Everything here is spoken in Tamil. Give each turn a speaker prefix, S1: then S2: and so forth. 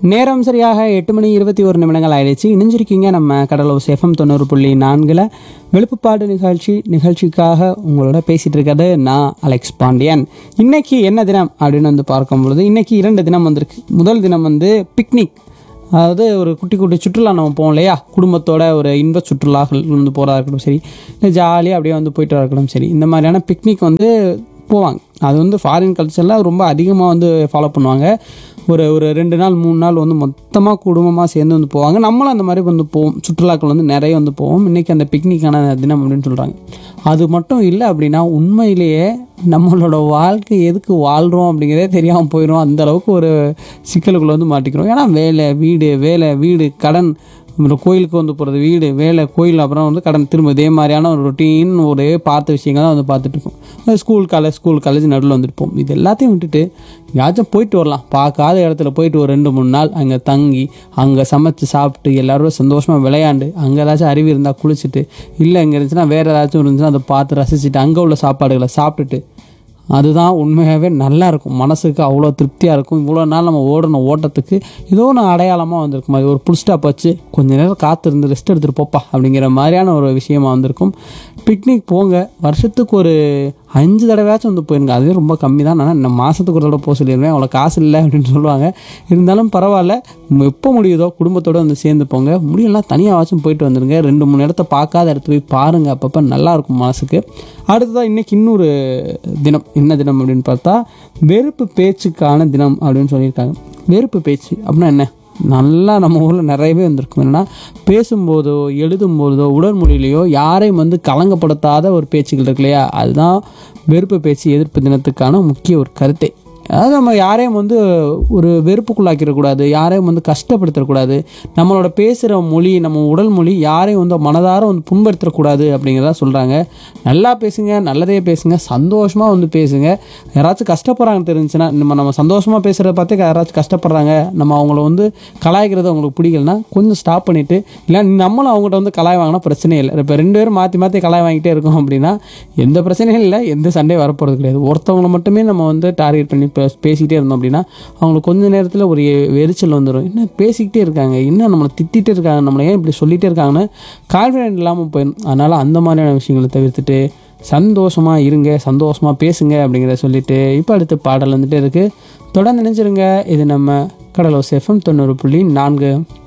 S1: நேரம் சரியாக எட்டு மணி இருபத்தி ஒரு நிமிடங்கள் ஆயிடுச்சு இணைஞ்சிருக்கீங்க நம்ம கடலூர் எஃப்எம் தொண்ணூறு புள்ளி நான்கில் வெளுப்புப்பாடு நிகழ்ச்சி நிகழ்ச்சிக்காக உங்களோட பேசிகிட்டு இருக்கிறது நான் அலெக்ஸ் பாண்டியன் இன்னைக்கு என்ன தினம் அப்படின்னு வந்து பார்க்கும் பொழுது இன்னைக்கு இரண்டு தினம் வந்திருக்கு முதல் தினம் வந்து பிக்னிக் அதாவது ஒரு குட்டி குட்டி சுற்றுலா நம்ம போவோம் இல்லையா குடும்பத்தோட ஒரு இன்ப சுற்றுலாக்கள் வந்து போகிறதா இருக்கட்டும் சரி இல்லை ஜாலியாக அப்படியே வந்து போயிட்டு இருக்கட்டும் சரி இந்த மாதிரியான பிக்னிக் வந்து போவாங்க அது வந்து ஃபாரின் கல்ச்சரில் ரொம்ப அதிகமாக வந்து ஃபாலோ பண்ணுவாங்க ஒரு ஒரு ரெண்டு நாள் மூணு நாள் வந்து மொத்தமாக குடும்பமாக சேர்ந்து வந்து போவாங்க நம்மளும் அந்த மாதிரி வந்து போவோம் சுற்றுலாக்கள் வந்து நிறைய வந்து போவோம் இன்றைக்கி அந்த பிக்னிக்கான தினம் அப்படின்னு சொல்கிறாங்க அது மட்டும் இல்லை அப்படின்னா உண்மையிலேயே நம்மளோட வாழ்க்கை எதுக்கு வாழ்கிறோம் அப்படிங்கிறதே தெரியாமல் போயிடும் அந்த அளவுக்கு ஒரு சிக்கலுக்குள்ள வந்து மாட்டிக்கிறோம் ஏன்னா வேலை வீடு வேலை வீடு கடன் அப்புறம் கோயிலுக்கு வந்து போகிறது வீடு வேலை கோயில் அப்புறம் வந்து கடன் திரும்ப இதே மாதிரியான ஒரு ரொட்டீன் ஒரு பார்த்த விஷயங்கள் தான் வந்து பார்த்துட்டு இருக்கோம் ஸ்கூல் காலேஜ் ஸ்கூல் காலேஜ் நடுவில் வந்துருப்போம் இது எல்லாத்தையும் விட்டுட்டு யாச்சும் போயிட்டு வரலாம் பார்க்காத இடத்துல போயிட்டு ஒரு ரெண்டு மூணு நாள் அங்கே தங்கி அங்கே சமைச்சு சாப்பிட்டு எல்லாரும் சந்தோஷமாக விளையாண்டு அங்கே ஏதாச்சும் அருவி இருந்தால் குளிச்சுட்டு இல்லை இங்கே இருந்துச்சுன்னா வேறு ஏதாச்சும் இருந்துச்சுன்னா அதை பார்த்து ரசிச்சுட்டு அங்கே உள்ள சாப்பாடுகளை சாப்பிட்டுட்டு அதுதான் உண்மையாகவே நல்லா இருக்கும் மனசுக்கு அவ்வளோ திருப்தியாக இருக்கும் இவ்வளோ நாள் நம்ம ஓடின ஓட்டத்துக்கு ஏதோ ஒன்று அடையாளமாக வந்திருக்கும் அது ஒரு புல் ஸ்டாப் வச்சு கொஞ்ச நேரம் காத்து இருந்து ரெஸ்ட் எடுத்துகிட்டு போப்பா அப்படிங்கிற மாதிரியான ஒரு விஷயமா வந்திருக்கும் பிக்னிக் போங்க வருஷத்துக்கு ஒரு அஞ்சு தடவையாச்சும் வந்து போயிருங்க அதுவே ரொம்ப கம்மி தான் ஆனால் இந்த மாதத்துக்கு ஒரு தடவை போக சொல்லிடுவேன் அவ்வளோ காசு இல்லை அப்படின்னு சொல்லுவாங்க இருந்தாலும் பரவாயில்ல எப்போ முடியுதோ குடும்பத்தோடு வந்து சேர்ந்து போங்க முடியலாம் தனியாகவாச்சும் போயிட்டு வந்துருங்க ரெண்டு மூணு இடத்த பார்க்காத இடத்த போய் பாருங்கள் அப்பப்போ நல்லாயிருக்கும் மனசுக்கு அடுத்ததாக இன்றைக்கி இன்னொரு தினம் என்ன தினம் அப்படின்னு பார்த்தா வெறுப்பு பேச்சுக்கான தினம் அப்படின்னு சொல்லியிருக்காங்க வெறுப்பு பேச்சு அப்படின்னா என்ன நல்லா நம்ம ஊரில் நிறையவே வந்திருக்கும் என்னென்னா பேசும்போதோ எழுதும்போதோ உடல் மொழியிலையோ யாரையும் வந்து கலங்கப்படுத்தாத ஒரு பேச்சுகள் இருக்கு இல்லையா அதுதான் வெறுப்பு பேச்சு எதிர்ப்பு தினத்துக்கான முக்கிய ஒரு கருத்தை அதாவது நம்ம யாரையும் வந்து ஒரு வெறுப்புக்குள்ளாக்கிடக்கூடாது யாரையும் வந்து கஷ்டப்படுத்தக்கூடாது நம்மளோட பேசுகிற மொழி நம்ம உடல் மொழி யாரையும் வந்து மனதார வந்து புண்படுத்தக்கூடாது அப்படிங்கிறத சொல்கிறாங்க நல்லா பேசுங்க நல்லதே பேசுங்க சந்தோஷமாக வந்து பேசுங்க யாராச்சும் கஷ்டப்படுறாங்கன்னு தெரிஞ்சுன்னா நம்ம நம்ம சந்தோஷமாக பேசுகிறத பார்த்து யாராச்சும் கஷ்டப்படுறாங்க நம்ம அவங்கள வந்து கலாய்க்கிறது அவங்களுக்கு பிடிக்கலனா கொஞ்சம் ஸ்டாப் பண்ணிவிட்டு இல்லை நம்மளும் அவங்ககிட்ட வந்து கலாய் வாங்கினா பிரச்சனை இல்லை இப்போ ரெண்டு பேரும் மாற்றி மாற்றி கலாய் வாங்கிட்டே இருக்கோம் அப்படின்னா எந்த பிரச்சனையும் இல்லை எந்த சண்டையும் வரப்போகிறது கிடையாது ஒருத்தவங்கள மட்டுமே நம்ம வந்து டார்கெட் பண்ணி பே பேசிக்கிட்டே இருந்தோம் அப்படின்னா அவங்களுக்கு கொஞ்ச நேரத்தில் ஒரு எ- எரிச்சல் வந்துடும் என்ன பேசிக்கிட்டே இருக்காங்க என்ன நம்மளை திட்டிகிட்டே இருக்காங்க நம்மளை ஏன் இப்படி சொல்லிகிட்டே இருக்காங்கன்னு கான்ஃபிடென்ட் இல்லாமல் போயிடும் அதனால் அந்த மாதிரியான விஷயங்களை தவிர்த்துட்டு சந்தோஷமாக இருங்க சந்தோஷமாக பேசுங்க அப்படிங்கிறத சொல்லிட்டு இப்போ அடுத்த பாடல் வந்துட்டு இருக்குது தொடர்ந்து நினைச்சிருங்க இது நம்ம கடலோஸ் எஃப்எம் தொண்ணூறு புள்ளி நான்கு